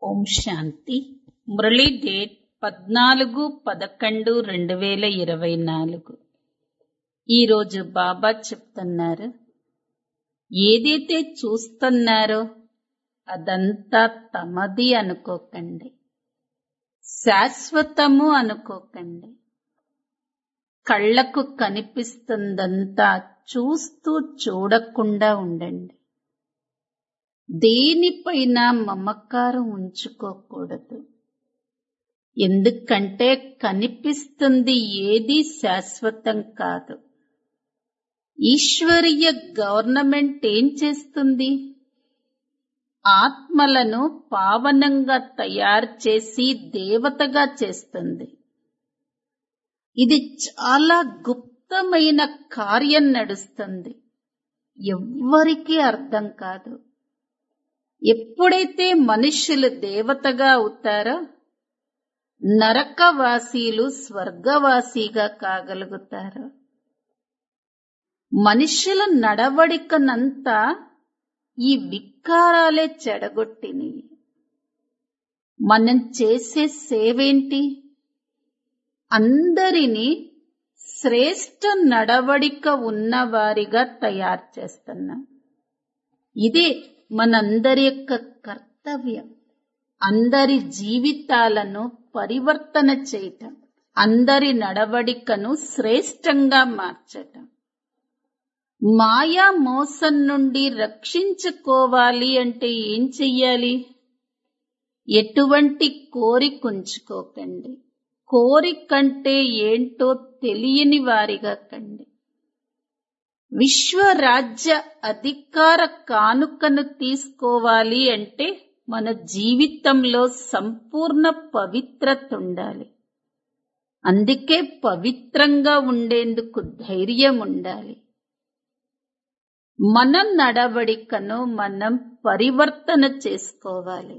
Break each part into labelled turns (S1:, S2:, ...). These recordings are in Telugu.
S1: ఓం శాంతి మురళీ డేట్ పద్నాలుగు పదకొండు రెండు వేల ఇరవై నాలుగు ఈరోజు బాబా చెప్తున్నారు ఏదైతే చూస్తున్నారో అదంతా తమది అనుకోకండి శాశ్వతము అనుకోకండి కళ్ళకు కనిపిస్తుందంతా చూస్తూ చూడకుండా ఉండండి దేనిపైన మమకారం ఉంచుకోకూడదు ఎందుకంటే కనిపిస్తుంది ఏది శాశ్వతం కాదు ఈశ్వరీయ గవర్నమెంట్ ఏం చేస్తుంది ఆత్మలను పావనంగా తయారు చేసి దేవతగా చేస్తుంది ఇది చాలా గుప్తమైన కార్యం నడుస్తుంది ఎవ్వరికీ అర్థం కాదు ఎప్పుడైతే మనుష్యులు దేవతగా అవుతారో నరకవాసీలు స్వర్గవాసీగా కాగలుగుతారు మనుష్యుల నడవడికనంతా ఈ వికారాలే చెడగొట్టినవి మనం చేసే సేవేంటి అందరినీ శ్రేష్ట నడవడిక ఉన్నవారిగా తయారు చేస్తున్నాం ఇదే మనందరి యొక్క కర్తవ్యం అందరి జీవితాలను పరివర్తన చేయటం అందరి నడవడికను శ్రేష్టంగా మార్చటం మాయా మోసం నుండి రక్షించుకోవాలి అంటే ఏం చెయ్యాలి ఎటువంటి కోరికుంచుకోకండి కోరికంటే ఏంటో తెలియని వారిగా కండి విశ్వరాజ్య అధికార కానుకను తీసుకోవాలి అంటే మన జీవితంలో సంపూర్ణ పవిత్రత ఉండాలి అందుకే పవిత్రంగా ఉండేందుకు ధైర్యం ఉండాలి మన నడవడికను మనం పరివర్తన చేసుకోవాలి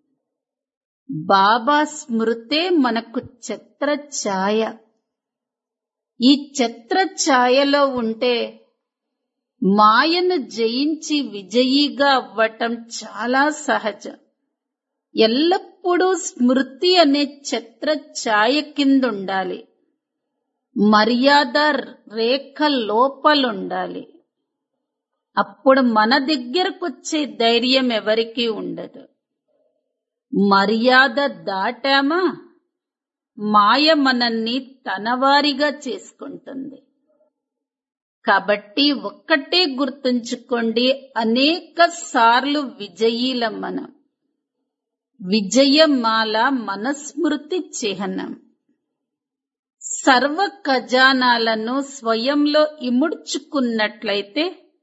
S1: బాబా స్మృతే మనకు ఛత్ర ఛాయ ఈ ఛత్ర ఛాయలో ఉంటే మాయను జయించి విజయీగా అవ్వటం చాలా సహజం ఎల్లప్పుడూ స్మృతి అనే ఛత్ర ఛాయ కింద ఉండాలి మర్యాద రేఖ లోపలుండాలి అప్పుడు మన దగ్గరకొచ్చే ధైర్యం ఎవరికీ ఉండదు మర్యాద దాటామా మాయ మనల్ని తనవారిగా చేసుకుంటుంది కాబట్టి ఒక్కటే గుర్తుంచుకోండి అనేక సార్లు విజయీలం మనం విజయమాల మనస్మృతి చిహ్నం సర్వ ఖజానాలను స్వయంలో ఇముడ్చుకున్నట్లయితే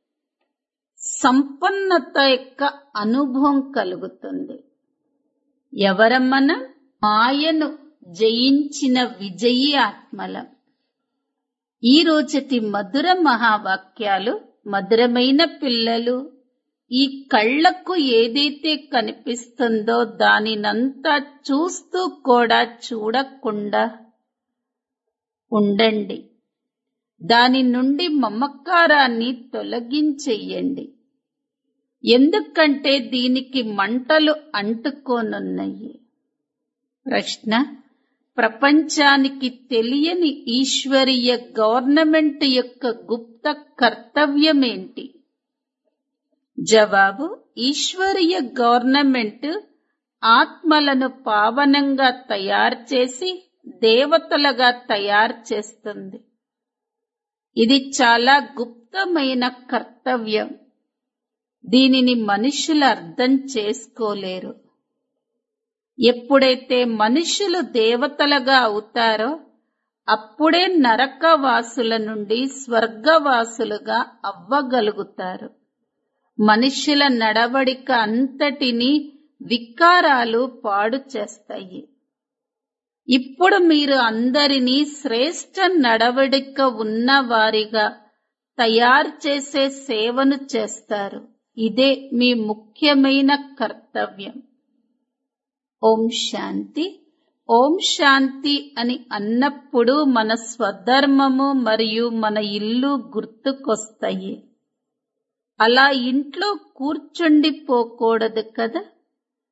S1: సంపన్నత యొక్క అనుభవం కలుగుతుంది ఎవరమ్మన మాయను జయించిన విజయీ ఆత్మలం ఈ రోజటి మధుర మహావాక్యాలు మధురమైన పిల్లలు ఈ కళ్లకు ఏదైతే కనిపిస్తుందో దానినంతా చూస్తూ కూడా చూడకుండా ఉండండి దాని నుండి మమకారాన్ని తొలగించెయ్యండి ఎందుకంటే దీనికి మంటలు అంటుకోనున్నాయి ప్రశ్న ప్రపంచానికి తెలియని ఈశ్వరీయ గవర్నమెంట్ యొక్క గుప్త కర్తవ్యమేంటి జవాబు ఈశ్వరీయ గవర్నమెంట్ ఆత్మలను పావనంగా తయారు చేసి దేవతలుగా తయారు చేస్తుంది ఇది చాలా గుప్తమైన కర్తవ్యం దీనిని మనుషులు అర్థం చేసుకోలేరు ఎప్పుడైతే మనుషులు దేవతలుగా అవుతారో అప్పుడే నరకవాసుల నుండి స్వర్గవాసులుగా అవ్వగలుగుతారు మనుషుల నడవడిక అంతటిని వికారాలు పాడు చేస్తాయి ఇప్పుడు మీరు అందరినీ శ్రేష్ట నడవడిక ఉన్నవారిగా తయారు చేసే సేవను చేస్తారు ఇదే మీ ముఖ్యమైన కర్తవ్యం ఓం శాంతి ఓం శాంతి అని అన్నప్పుడు మన స్వధర్మము మరియు మన ఇల్లు గుర్తుకొస్తాయి అలా ఇంట్లో కూర్చుండిపోకూడదు కదా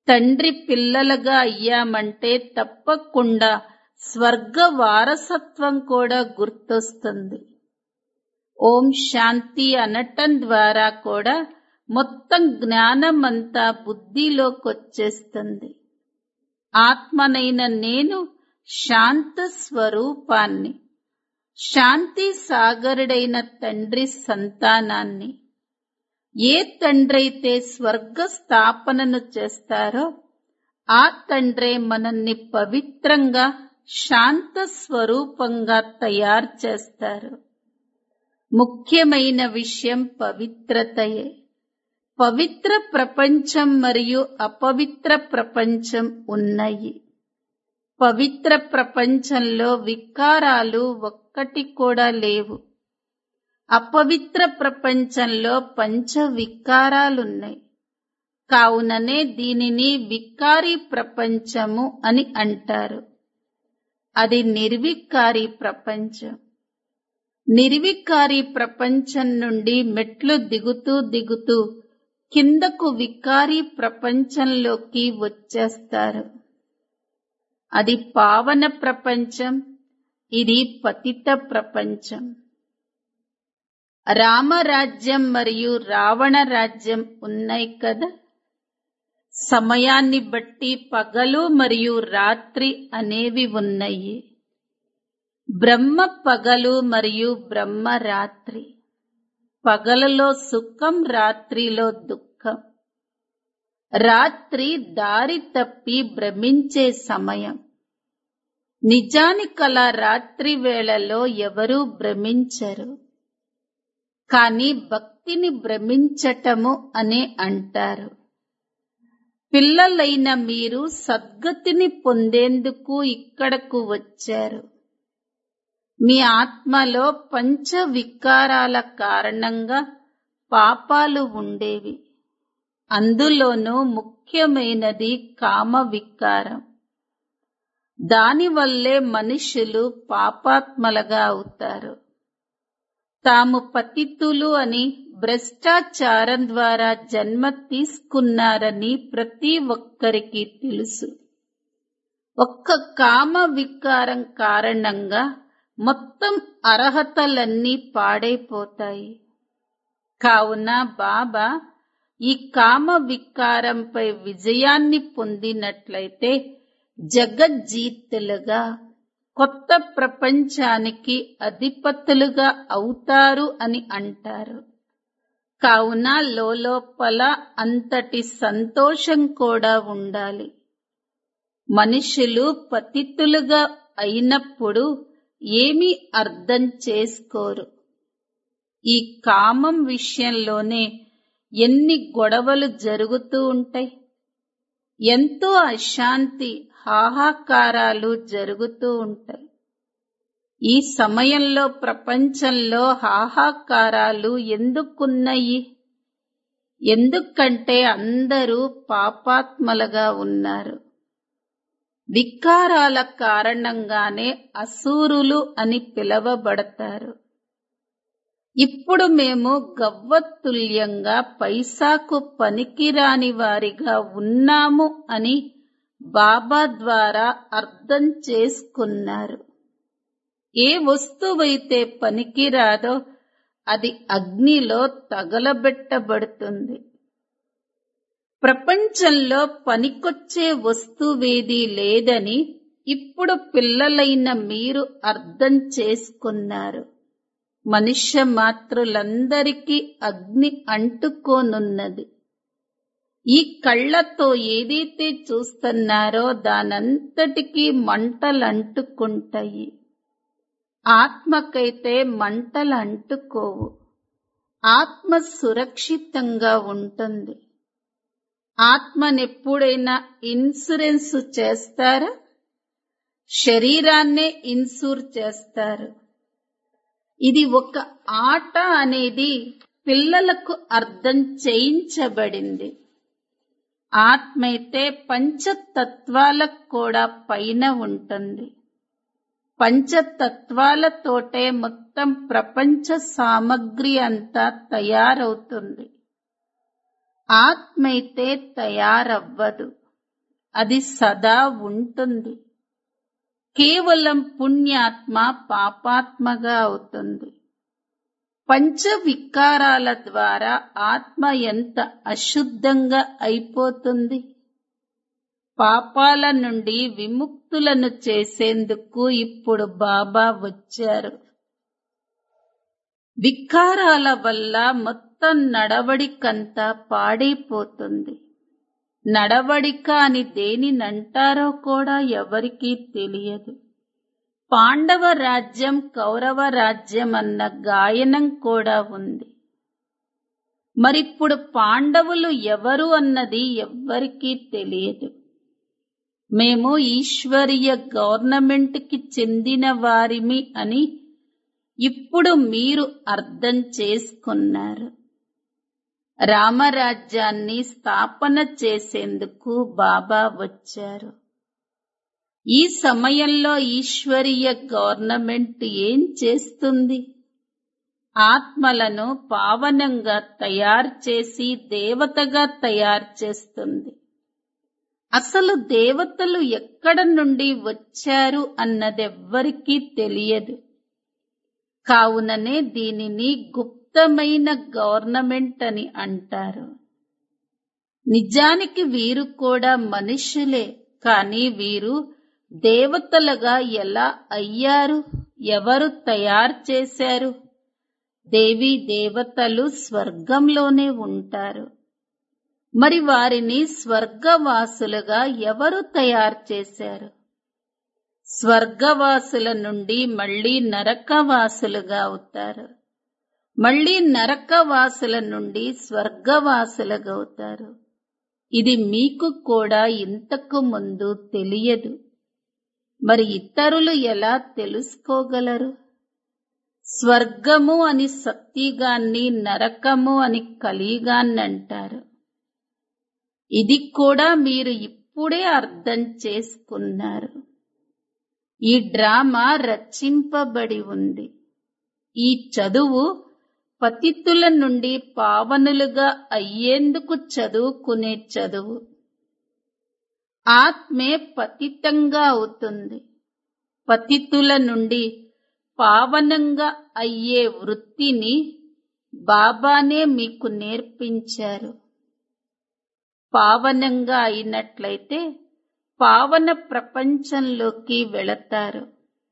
S1: తండ్రి పిల్లలుగా అయ్యామంటే తప్పకుండా స్వర్గ వారసత్వం కూడా గుర్తొస్తుంది ఓం శాంతి అనటం ద్వారా కూడా మొత్తం జ్ఞానమంతా బుద్ధిలోకొచ్చేస్తుంది ఆత్మనైన నేను శాంత స్వరూపాన్ని శాంతి సాగరుడైన తండ్రి సంతానాన్ని ఏ తండ్రైతే స్వర్గ స్థాపనను చేస్తారో ఆ తండ్రే మనల్ని పవిత్రంగా శాంత స్వరూపంగా తయారు చేస్తారు ముఖ్యమైన విషయం పవిత్రతయే పవిత్ర ప్రపంచం మరియు అపవిత్ర ప్రపంచం ఉన్నాయి పవిత్ర ప్రపంచంలో వికారాలు ఒక్కటి కూడా లేవు అపవిత్ర ప్రపంచంలో పంచ వికారాలున్నాయి కావుననే దీనిని వికారి ప్రపంచము అని అంటారు అది నిర్వికారి ప్రపంచం నిర్వికారి ప్రపంచం నుండి మెట్లు దిగుతూ దిగుతూ కిందకు వికారి ప్రపంచంలోకి వచ్చేస్తారు అది పావన ప్రపంచం ఇది పతిత ప్రపంచం రామరాజ్యం మరియు రావణ రాజ్యం ఉన్నాయి కదా సమయాన్ని బట్టి పగలు మరియు రాత్రి అనేవి ఉన్నాయి బ్రహ్మ పగలు మరియు బ్రహ్మ రాత్రి పగలలో సుఖం రాత్రిలో దుఃఖం రాత్రి దారి తప్పి భ్రమించే సమయం నిజానికలా రాత్రి వేళలో ఎవరూ భ్రమించరు కాని భక్తిని భ్రమించటము అనే అంటారు పిల్లలైన మీరు సద్గతిని పొందేందుకు ఇక్కడకు వచ్చారు మీ ఆత్మలో పంచ వికారాల కారణంగా పాపాలు ఉండేవి అందులోనూ ముఖ్యమైనది కామ వికారం దానివల్లే మనుషులు పాపాత్మలుగా అవుతారు తాము పతితులు అని భ్రష్టాచారం ద్వారా జన్మ తీసుకున్నారని ప్రతి ఒక్కరికి తెలుసు ఒక్క కామ వికారం కారణంగా మొత్తం అర్హతలన్నీ పాడైపోతాయి కావున బాబా ఈ కామ వికారంపై విజయాన్ని పొందినట్లయితే జగజ్జీతులుగా కొత్త ప్రపంచానికి అధిపతులుగా అవుతారు అని అంటారు కావున లోపల అంతటి సంతోషం కూడా ఉండాలి మనుషులు పతితులుగా అయినప్పుడు ఏమీ అర్థం చేసుకోరు ఈ కామం విషయంలోనే ఎన్ని గొడవలు జరుగుతూ ఉంటాయి ఎంతో అశాంతి హాహాకారాలు జరుగుతూ ఉంటాయి ఈ సమయంలో ప్రపంచంలో హాహాకారాలు ఎందుకున్నాయి ఎందుకంటే అందరూ పాపాత్మలుగా ఉన్నారు వికారాల కారణంగానే అసూరులు అని పిలవబడతారు ఇప్పుడు మేము గవ్వతుల్యంగా పైసాకు పనికిరాని వారిగా ఉన్నాము అని బాబా ద్వారా అర్థం చేసుకున్నారు ఏ వస్తువైతే పనికిరాదో అది అగ్నిలో తగలబెట్టబడుతుంది ప్రపంచంలో పనికొచ్చే వస్తువేది లేదని ఇప్పుడు పిల్లలైన మీరు అర్థం చేసుకున్నారు మనుష్య మాతృలందరికీ అగ్ని అంటుకోనున్నది ఈ కళ్ళతో ఏదైతే చూస్తున్నారో దానంతటికీ మంటలు అంటుకుంటాయి ఆత్మకైతే మంటలు అంటుకోవు ఆత్మ సురక్షితంగా ఉంటుంది ఆత్మనెప్పుడైనా ఇన్సూరెన్స్ చేస్తారా శరీరాన్నే ఇన్సూర్ చేస్తారు ఇది ఒక ఆట అనేది పిల్లలకు అర్థం చేయించబడింది ఆత్మైతే పంచతత్వాలకు కూడా పైన ఉంటుంది పంచతత్వాలతోటే మొత్తం ప్రపంచ సామగ్రి అంతా తయారవుతుంది ఆత్మైతే తయారవ్వదు అది సదా ఉంటుంది కేవలం పుణ్యాత్మ పాపాత్మగా అవుతుంది పంచ వికారాల ద్వారా ఆత్మ ఎంత అశుద్ధంగా అయిపోతుంది పాపాల నుండి విముక్తులను చేసేందుకు ఇప్పుడు బాబా వచ్చారు వికారాల వల్ల మొత్తం నడవడికంతా పాడైపోతుంది నడవడిక అని దేనినంటారో కూడా ఎవరికీ తెలియదు పాండవ రాజ్యం కౌరవ రాజ్యం అన్న గాయనం కూడా ఉంది మరిప్పుడు పాండవులు ఎవరు అన్నది ఎవ్వరికీ తెలియదు మేము ఈశ్వరీయ గవర్నమెంట్ కి చెందిన వారిమి అని ఇప్పుడు మీరు అర్థం చేసుకున్నారు రామరాజ్యాన్ని స్థాపన చేసేందుకు బాబా వచ్చారు ఈ సమయంలో ఈశ్వరీయ గవర్నమెంట్ ఏం చేస్తుంది ఆత్మలను పావనంగా తయారు చేసి దేవతగా తయారు చేస్తుంది అసలు దేవతలు ఎక్కడ నుండి వచ్చారు అన్నదెవ్వరికీ తెలియదు కావుననే దీనిని గుప్తమైన గవర్నమెంట్ అని అంటారు నిజానికి వీరు కూడా మనుషులే కానీ వీరు దేవతలుగా ఎలా అయ్యారు ఎవరు తయారు చేశారు దేవి దేవతలు స్వర్గంలోనే ఉంటారు మరి వారిని స్వర్గవాసులుగా ఎవరు తయారు చేశారు స్వర్గవాసుల నుండి మళ్ళీ నరకవాసులుగా అవుతారు మళ్ళీ నరకవాసుల నుండి స్వర్గవాసులుగా అవుతారు ఇది మీకు కూడా ఇంతకు ముందు తెలియదు మరి ఇతరులు ఎలా తెలుసుకోగలరు స్వర్గము అని సత్యగాన్ని నరకము అని కలిగాన్ని అంటారు ఇది కూడా మీరు ఇప్పుడే అర్థం చేసుకున్నారు ఈ డ్రామా రచింపబడి ఉంది ఈ చదువు పతితుల నుండి పావనులుగా అయ్యేందుకు చదువుకునే చదువు ఆత్మే పతితంగా అవుతుంది పతితుల నుండి పావనంగా అయ్యే వృత్తిని బాబానే మీకు నేర్పించారు పావనంగా అయినట్లయితే పావన ప్రపంచంలోకి వెళతారు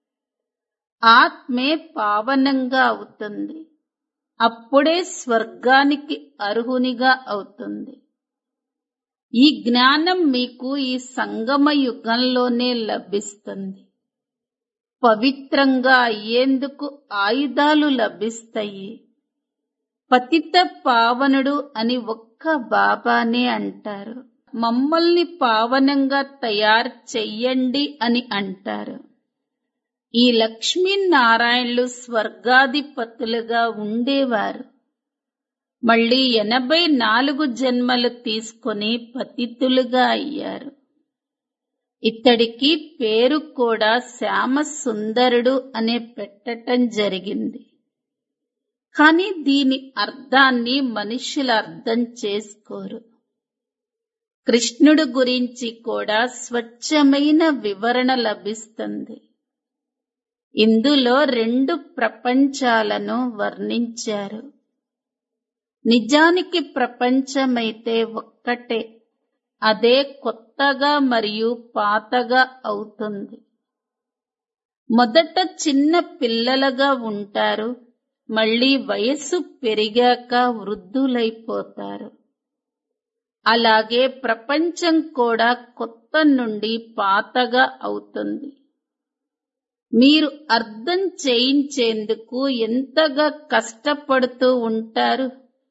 S1: ఆత్మే పావనంగా అవుతుంది అప్పుడే స్వర్గానికి అర్హునిగా అవుతుంది ఈ జ్ఞానం మీకు ఈ సంగమ యుగంలోనే లభిస్తుంది పవిత్రంగా అయ్యేందుకు ఆయుధాలు లభిస్తాయి పతిత పావనుడు అని ఒక్క బాబానే అంటారు మమ్మల్ని పావనంగా తయారు చెయ్యండి అని అంటారు ఈ లక్ష్మీనారాయణులు స్వర్గాధిపతులుగా ఉండేవారు మళ్ళీ ఎనభై నాలుగు జన్మలు తీసుకుని పతితులుగా అయ్యారు ఇతడికి పేరు కూడా శ్యామ సుందరుడు అనే పెట్టటం జరిగింది కానీ దీని అర్థాన్ని మనుషులు అర్థం చేసుకోరు కృష్ణుడు గురించి కూడా స్వచ్ఛమైన వివరణ లభిస్తుంది ఇందులో రెండు ప్రపంచాలను వర్ణించారు నిజానికి ప్రపంచమైతే ఒక్కటే అదే కొత్తగా మరియు పాతగా అవుతుంది మొదట చిన్న పిల్లలుగా ఉంటారు మళ్ళీ వయస్సు పెరిగాక వృద్ధులైపోతారు అలాగే ప్రపంచం కూడా కొత్త నుండి పాతగా అవుతుంది మీరు అర్థం చేయించేందుకు ఎంతగా కష్టపడుతూ ఉంటారు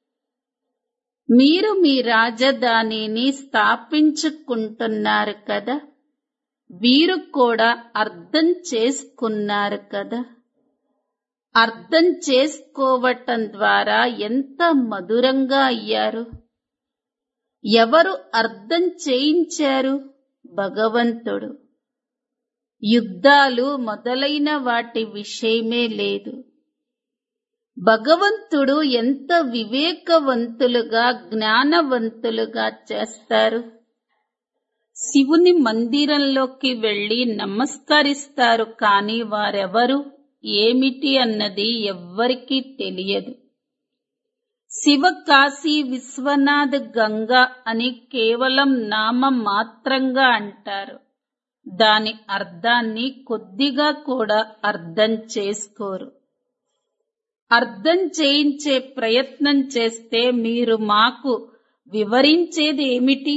S1: మీరు మీ రాజధానిని స్థాపించుకుంటున్నారు కదా వీరు కూడా అర్థం చేసుకున్నారు కదా అర్థం చేసుకోవటం ద్వారా ఎంత మధురంగా అయ్యారు ఎవరు అర్థం చేయించారు భగవంతుడు యుద్ధాలు మొదలైన వాటి విషయమే లేదు భగవంతుడు ఎంత వివేకవంతులుగా జ్ఞానవంతులుగా చేస్తారు శివుని మందిరంలోకి వెళ్లి నమస్కరిస్తారు కాని వారెవరు ఏమిటి అన్నది ఎవ్వరికీ తెలియదు శివ కాశీ విశ్వనాథ్ గంగా అని కేవలం నామ మాత్రంగా అంటారు దాని అర్థాన్ని కొద్దిగా కూడా అర్థం చేసుకోరు అర్థం చేయించే ప్రయత్నం చేస్తే మీరు మాకు వివరించేది ఏమిటి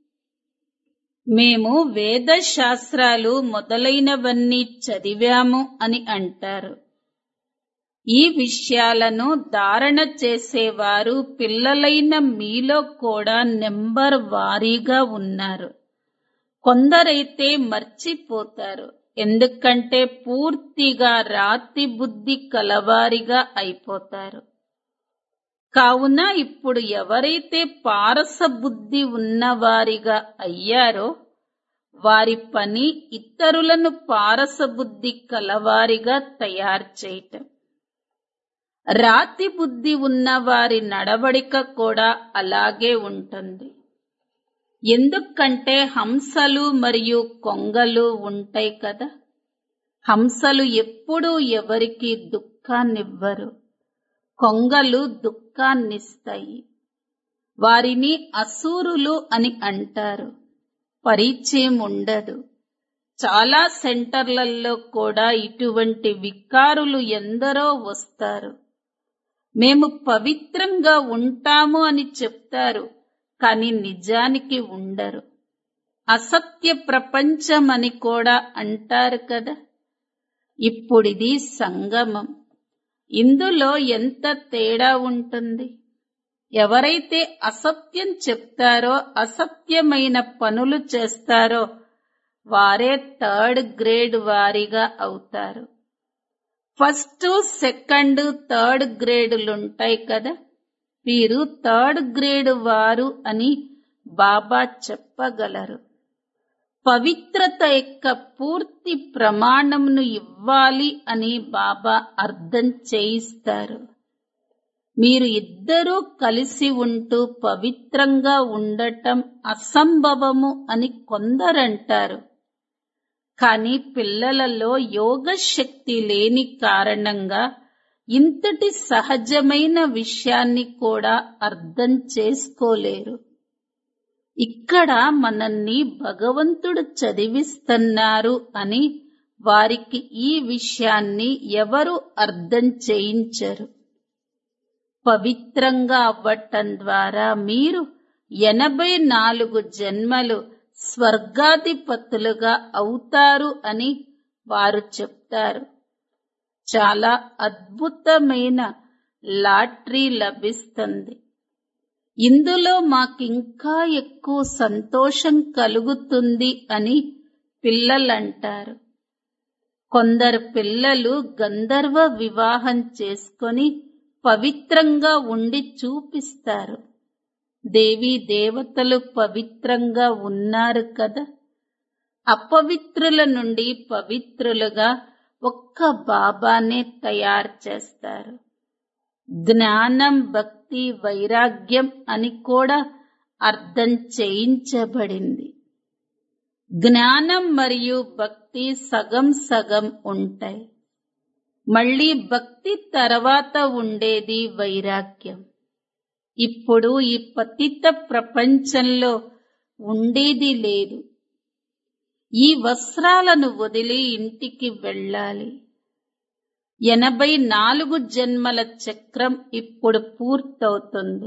S1: మేము వేద శాస్త్రాలు మొదలైనవన్నీ చదివాము అని అంటారు ఈ విషయాలను ధారణ చేసేవారు పిల్లలైన మీలో కూడా నెంబర్ వారీగా ఉన్నారు కొందరైతే మర్చిపోతారు ఎందుకంటే పూర్తిగా రాతి బుద్ధి కలవారిగా అయిపోతారు కావున ఇప్పుడు ఎవరైతే పారస బుద్ధి ఉన్నవారిగా అయ్యారో వారి పని ఇతరులను పారస బుద్ధి కలవారిగా తయారు చేయటం రాతి బుద్ధి ఉన్న వారి నడవడిక కూడా అలాగే ఉంటుంది ఎందుకంటే హంసలు మరియు కొంగలు ఉంటాయి కదా హంసలు ఎప్పుడూ ఎవరికి దుఃఖాన్నివ్వరు కొంగలు దుఃఖాన్నిస్తాయి వారిని అసూరులు అని అంటారు పరిచయం ఉండదు చాలా సెంటర్లలో కూడా ఇటువంటి వికారులు ఎందరో వస్తారు మేము పవిత్రంగా ఉంటాము అని చెప్తారు కానీ నిజానికి ఉండరు అసత్య ప్రపంచం అని కూడా అంటారు కదా ఇప్పుడిది సంగమం ఇందులో ఎంత తేడా ఉంటుంది ఎవరైతే అసత్యం చెప్తారో అసత్యమైన పనులు చేస్తారో వారే థర్డ్ గ్రేడ్ వారిగా అవుతారు ఫస్ట్ సెకండ్ థర్డ్ గ్రేడులుంటాయి కదా వీరు థర్డ్ గ్రేడ్ వారు అని బాబా చెప్పగలరు పవిత్రత యొక్క పూర్తి ప్రమాణమును ఇవ్వాలి అని బాబా అర్థం చేయిస్తారు మీరు ఇద్దరూ కలిసి ఉంటూ పవిత్రంగా ఉండటం అసంభవము అని కొందరంటారు కానీ పిల్లలలో యోగ శక్తి లేని కారణంగా ఇంతటి సహజమైన విషయాన్ని కూడా అర్థం చేసుకోలేరు ఇక్కడ మనల్ని భగవంతుడు చదివిస్తున్నారు అని వారికి ఈ విషయాన్ని ఎవరు అర్థం చేయించరు పవిత్రంగా అవ్వటం ద్వారా మీరు ఎనభై నాలుగు జన్మలు స్వర్గాధిపతులుగా అవుతారు అని వారు చెప్తారు చాలా అద్భుతమైన లాటరీ లభిస్తుంది ఇందులో మాకింకా ఎక్కువ సంతోషం కలుగుతుంది అని పిల్లలంటారు కొందరు పిల్లలు గంధర్వ వివాహం చేసుకొని పవిత్రంగా ఉండి చూపిస్తారు దేవీ దేవతలు పవిత్రంగా ఉన్నారు కదా అపవిత్రుల నుండి పవిత్రులుగా ఒక్క బాబానే తయారు చేస్తారు జ్ఞానం భక్తి వైరాగ్యం అని కూడా అర్థం చేయించబడింది జ్ఞానం మరియు భక్తి సగం సగం ఉంటాయి మళ్ళీ భక్తి తర్వాత ఉండేది వైరాగ్యం ఇప్పుడు ఈ పతిత ప్రపంచంలో ఉండేది లేదు ఈ వస్త్రాలను వదిలి ఇంటికి వెళ్ళాలి ఎనభై నాలుగు జన్మల చక్రం ఇప్పుడు పూర్తవుతుంది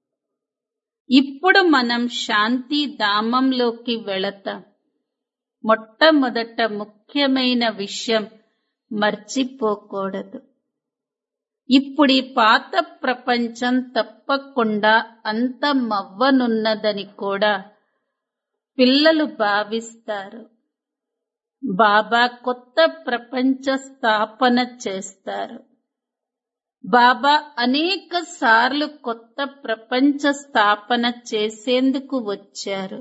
S1: ఇప్పుడు మనం శాంతి ధామంలోకి వెళతాం మొట్టమొదట ముఖ్యమైన విషయం మర్చిపోకూడదు ఇప్పుడు ఈ పాత ప్రపంచం తప్పకుండా అంతమవ్వనున్నదని కూడా పిల్లలు భావిస్తారు బాబా కొత్త ప్రపంచ స్థాపన చేస్తారు బాబా అనేక సార్లు కొత్త ప్రపంచ స్థాపన చేసేందుకు వచ్చారు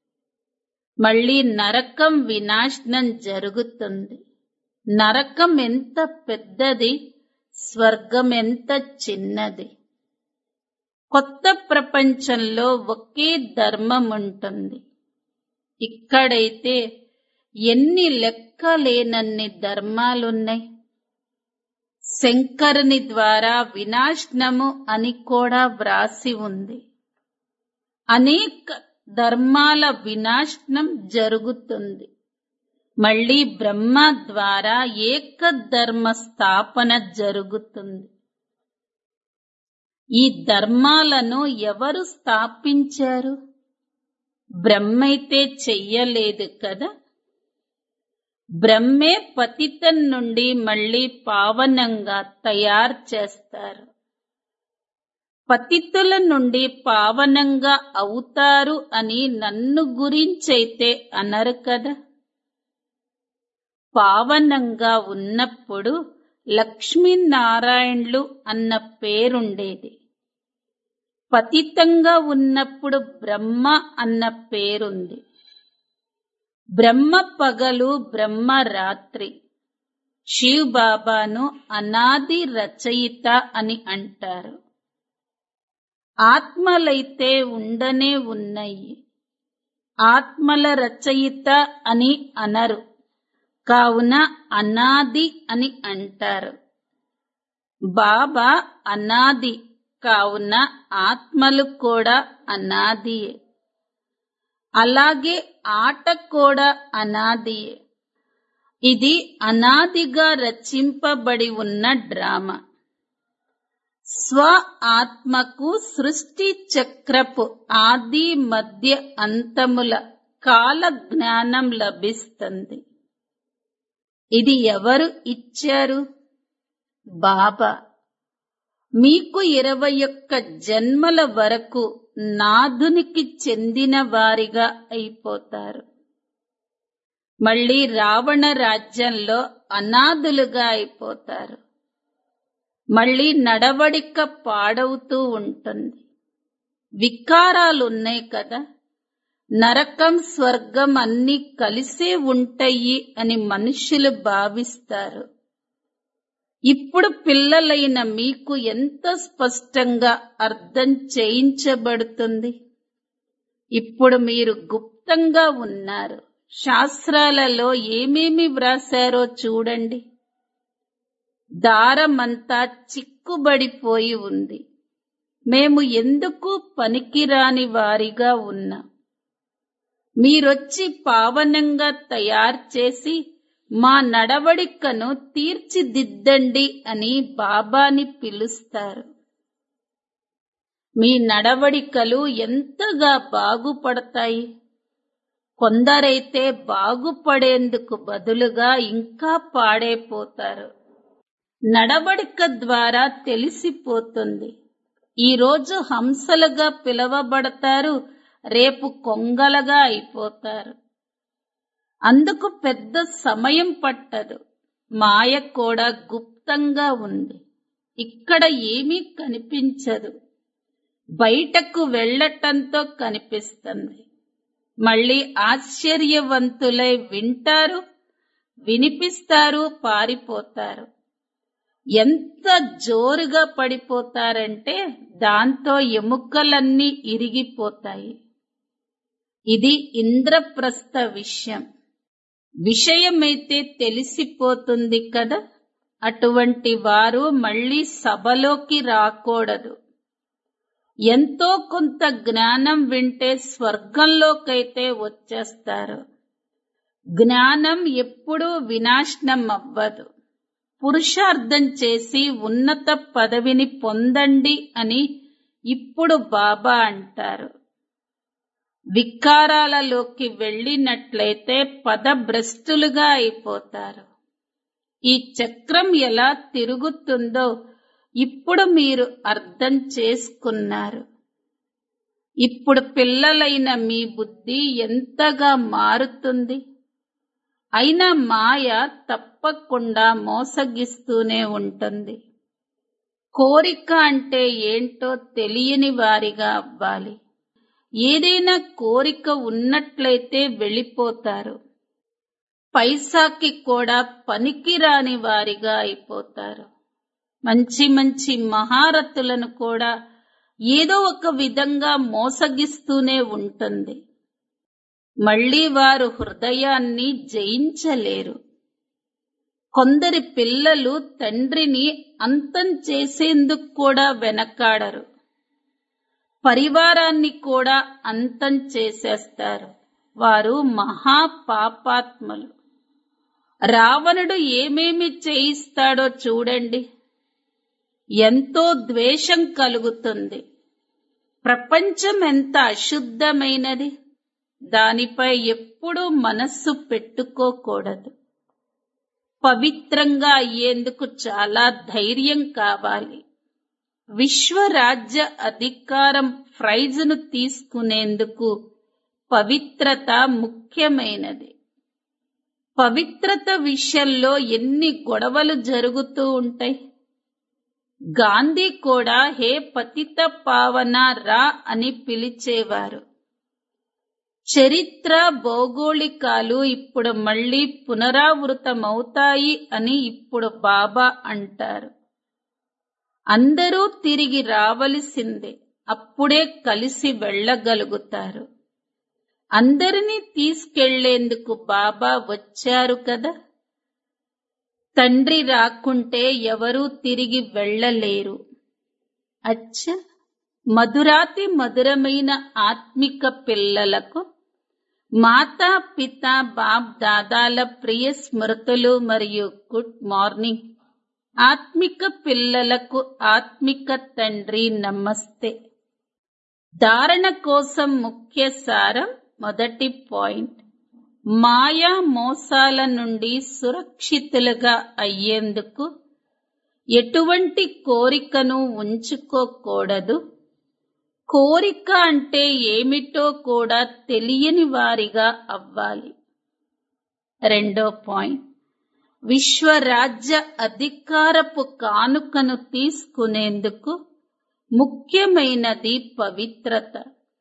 S1: మళ్ళీ నరకం వినాశనం జరుగుతుంది నరకం ఎంత పెద్దది స్వర్గం ఎంత చిన్నది కొత్త ప్రపంచంలో ఒకే ధర్మం ఉంటుంది ఇక్కడైతే ఎన్ని లెక్కలేనన్ని ధర్మాలున్నాయి శంకరుని ద్వారా వినాశనము అని కూడా వ్రాసి ఉంది అనేక ధర్మాల వినాశనం జరుగుతుంది మళ్ళీ బ్రహ్మ ద్వారా ఏక ధర్మ స్థాపన జరుగుతుంది ఈ ధర్మాలను ఎవరు స్థాపించారు బ్రహ్మైతే చెయ్యలేదు కదా బ్రహ్మే పతితం నుండి మళ్ళీ పావనంగా తయారు చేస్తారు పతితుల నుండి పావనంగా అవుతారు అని నన్ను గురించైతే అనరు కదా పావనంగా ఉన్నప్పుడు లక్ష్మీనారాయణులు అన్న పేరుండేది పతితంగా ఉన్నప్పుడు బ్రహ్మ అన్న పేరుంది బ్రహ్మ పగలు బ్రహ్మ రాత్రి శివ్ బాబాను అనాది రచయిత అని అంటారు ఆత్మలైతే ఉండనే ఉన్నాయి ఆత్మల రచయిత అని అనరు కావున అనాది అని అంటారు బాబా అనాది కావున ఆత్మలు కూడా అనాదియే అలాగే ఆట కూడా అనాదియే ఇది అనాదిగా రచింపబడి ఉన్న డ్రామా స్వ ఆత్మకు సృష్టి చక్రపు ఆది మధ్య అంతముల కాల జ్ఞానం లభిస్తుంది ఇది ఎవరు ఇచ్చారు బాబా మీకు ఇరవై ఒక్క జన్మల వరకు నాదునికి చెందిన వారిగా అయిపోతారు మళ్ళీ రావణ రాజ్యంలో అనాథులుగా అయిపోతారు మళ్ళీ నడవడిక పాడవుతూ ఉంటుంది వికారాలున్నాయి కదా నరకం స్వర్గం అన్నీ కలిసే ఉంటాయి అని మనుషులు భావిస్తారు ఇప్పుడు పిల్లలైన మీకు ఎంత స్పష్టంగా అర్థం చేయించబడుతుంది ఇప్పుడు మీరు గుప్తంగా ఉన్నారు శాస్త్రాలలో ఏమేమి వ్రాసారో చూడండి దారమంతా చిక్కుబడిపోయి ఉంది మేము ఎందుకు పనికిరాని వారిగా ఉన్నాం మీరొచ్చి పావనంగా తయారు చేసి మా నడవడికను తీర్చిదిద్దండి అని బాబాని పిలుస్తారు మీ నడవడికలు ఎంతగా బాగుపడతాయి కొందరైతే బాగుపడేందుకు బదులుగా ఇంకా పాడైపోతారు నడవడిక ద్వారా తెలిసిపోతుంది ఈరోజు హంసలుగా పిలవబడతారు రేపు కొంగలగా అయిపోతారు అందుకు పెద్ద సమయం పట్టదు మాయ కూడా గుప్తంగా ఉంది ఇక్కడ ఏమీ కనిపించదు బయటకు వెళ్ళటంతో కనిపిస్తుంది మళ్ళీ ఆశ్చర్యవంతులై వింటారు వినిపిస్తారు పారిపోతారు ఎంత జోరుగా పడిపోతారంటే దాంతో ఎముకలన్నీ ఇరిగిపోతాయి ఇది ఇంద్రప్రస్థ విషయం విషయమైతే తెలిసిపోతుంది కదా అటువంటి వారు మళ్ళీ సభలోకి రాకూడదు ఎంతో కొంత జ్ఞానం వింటే స్వర్గంలోకైతే వచ్చేస్తారు జ్ఞానం ఎప్పుడూ వినాశనం అవ్వదు పురుషార్థం చేసి ఉన్నత పదవిని పొందండి అని ఇప్పుడు బాబా అంటారు వికారాలలోకి వెళ్ళినట్లయితే పదభ్రష్టులుగా అయిపోతారు ఈ చక్రం ఎలా తిరుగుతుందో ఇప్పుడు మీరు అర్థం చేసుకున్నారు ఇప్పుడు పిల్లలైన మీ బుద్ధి ఎంతగా మారుతుంది అయినా మాయ తప్పకుండా మోసగిస్తూనే ఉంటుంది కోరిక అంటే ఏంటో తెలియని వారిగా అవ్వాలి ఏదైనా కోరిక ఉన్నట్లయితే వెళ్ళిపోతారు పైసాకి కూడా పనికిరాని వారిగా అయిపోతారు మంచి మంచి మహారథులను కూడా ఏదో ఒక విధంగా మోసగిస్తూనే ఉంటుంది మళ్ళీ వారు హృదయాన్ని జయించలేరు కొందరి పిల్లలు తండ్రిని అంతం చేసేందుకు కూడా వెనకాడరు పరివారాన్ని కూడా అంతం చేసేస్తారు వారు మహాపాపాత్మలు రావణుడు ఏమేమి చేయిస్తాడో చూడండి ఎంతో ద్వేషం కలుగుతుంది ప్రపంచం ఎంత అశుద్ధమైనది దానిపై ఎప్పుడూ మనస్సు పెట్టుకోకూడదు పవిత్రంగా అయ్యేందుకు చాలా ధైర్యం కావాలి విశ్వరాజ్య అధికారం ప్రైజును తీసుకునేందుకు పవిత్రత ముఖ్యమైనది పవిత్రత విషయంలో ఎన్ని గొడవలు జరుగుతూ ఉంటాయి గాంధీ కూడా హే పతిత పావన రా అని పిలిచేవారు చరిత్ర భౌగోళికాలు ఇప్పుడు మళ్ళీ పునరావృతమవుతాయి అని ఇప్పుడు బాబా అంటారు అందరూ తిరిగి రావలసిందే అప్పుడే కలిసి వెళ్ళగలుగుతారు అందరినీ తీసుకెళ్లేందుకు బాబా వచ్చారు కదా తండ్రి రాకుంటే ఎవరూ తిరిగి వెళ్ళలేరు అచ్చ మధురాతి మధురమైన ఆత్మిక పిల్లలకు మాతా పిత బాప్ దాదాల ప్రియ స్మృతులు మరియు గుడ్ మార్నింగ్ ఆత్మిక పిల్లలకు ఆత్మిక తండ్రి నమస్తే ధారణ కోసం ముఖ్య సారం మొదటి పాయింట్ మాయా మోసాల నుండి సురక్షితులుగా అయ్యేందుకు ఎటువంటి కోరికను ఉంచుకోకూడదు కోరిక అంటే ఏమిటో కూడా తెలియని వారిగా అవ్వాలి రెండో పాయింట్ విశ్వరాజ్య అధికారపు కానుకను తీసుకునేందుకు ముఖ్యమైనది పవిత్రత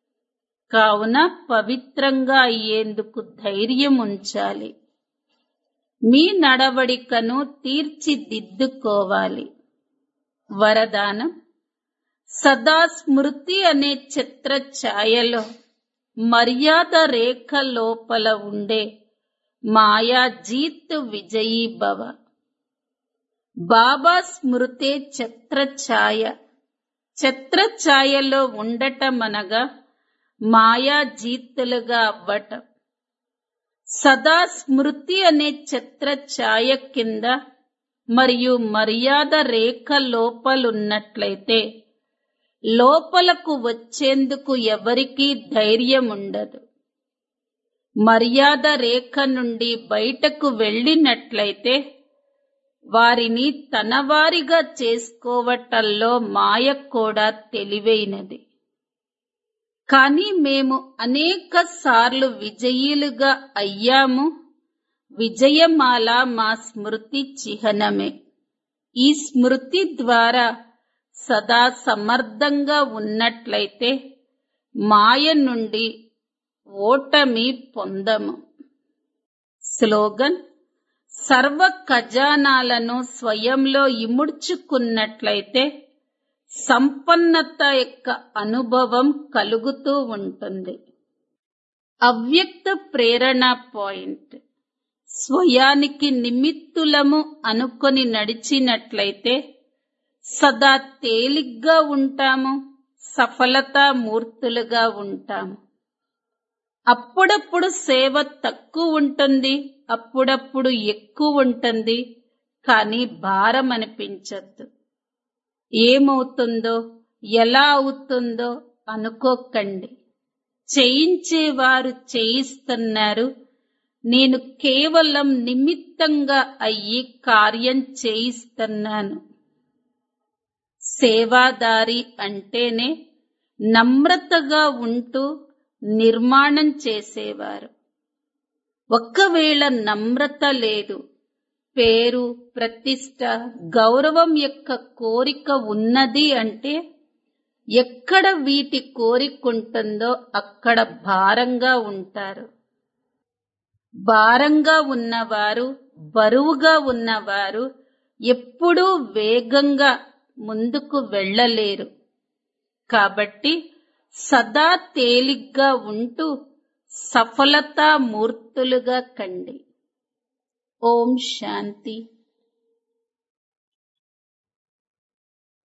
S1: కావున పవిత్రంగా అయ్యేందుకు ధైర్యం ఉంచాలి మీ నడవడికను తీర్చిదిద్దుకోవాలి వరదానం సదా స్మృతి అనే చిత్ర ఛాయలో మర్యాద రేఖ లోపల ఉండే మాయా జీత్ విజయీ భవ బాబా స్మృతే ఛత్ర ఛాయ ఛత్ర ఛాయలో ఉండటమనగా మాయా జీతులుగా అవ్వటం సదా స్మృతి అనే ఛత్ర ఛాయ కింద మరియు మర్యాద రేఖ లోపలున్నట్లయితే లోపలకు వచ్చేందుకు ఎవరికీ ధైర్యం ఉండదు మర్యాద రేఖ నుండి బయటకు వెళ్ళినట్లయితే వారిని తనవారిగా చేసుకోవటంలో మాయ కూడా తెలివైనది కానీ మేము అనేక సార్లు విజయీలుగా అయ్యాము విజయమాల మా స్మృతి చిహ్నమే ఈ స్మృతి ద్వారా సదా సమర్థంగా ఉన్నట్లయితే మాయ నుండి ఓటమి పొందము స్లోగన్ సర్వ ఖజానాలను స్వయంలో ఇముడ్చుకున్నట్లయితే సంపన్నత యొక్క అనుభవం కలుగుతూ ఉంటుంది అవ్యక్త ప్రేరణ పాయింట్ స్వయానికి నిమిత్తులము అనుకొని నడిచినట్లయితే సదా తేలిగ్గా ఉంటాము సఫలతా మూర్తులుగా ఉంటాము అప్పుడప్పుడు సేవ తక్కువ ఉంటుంది అప్పుడప్పుడు ఎక్కువ ఉంటుంది కానీ భారం అనిపించద్దు ఏమవుతుందో ఎలా అవుతుందో అనుకోకండి చేయించేవారు చేయిస్తున్నారు నేను కేవలం నిమిత్తంగా అయ్యి కార్యం చేయిస్తున్నాను సేవాదారి అంటేనే నమ్రతగా ఉంటూ నిర్మాణం చేసేవారు ఒక్కవేళ నమ్రత లేదు పేరు ప్రతిష్ట గౌరవం యొక్క కోరిక ఉన్నది అంటే ఎక్కడ వీటి కోరికుంటుందో అక్కడ భారంగా ఉంటారు భారంగా ఉన్నవారు బరువుగా ఉన్నవారు ఎప్పుడూ వేగంగా ముందుకు వెళ్ళలేరు కాబట్టి సదా తేలిగ్గా ఉంటూ సఫలతా మూర్తులుగా కండి ఓం శాంతి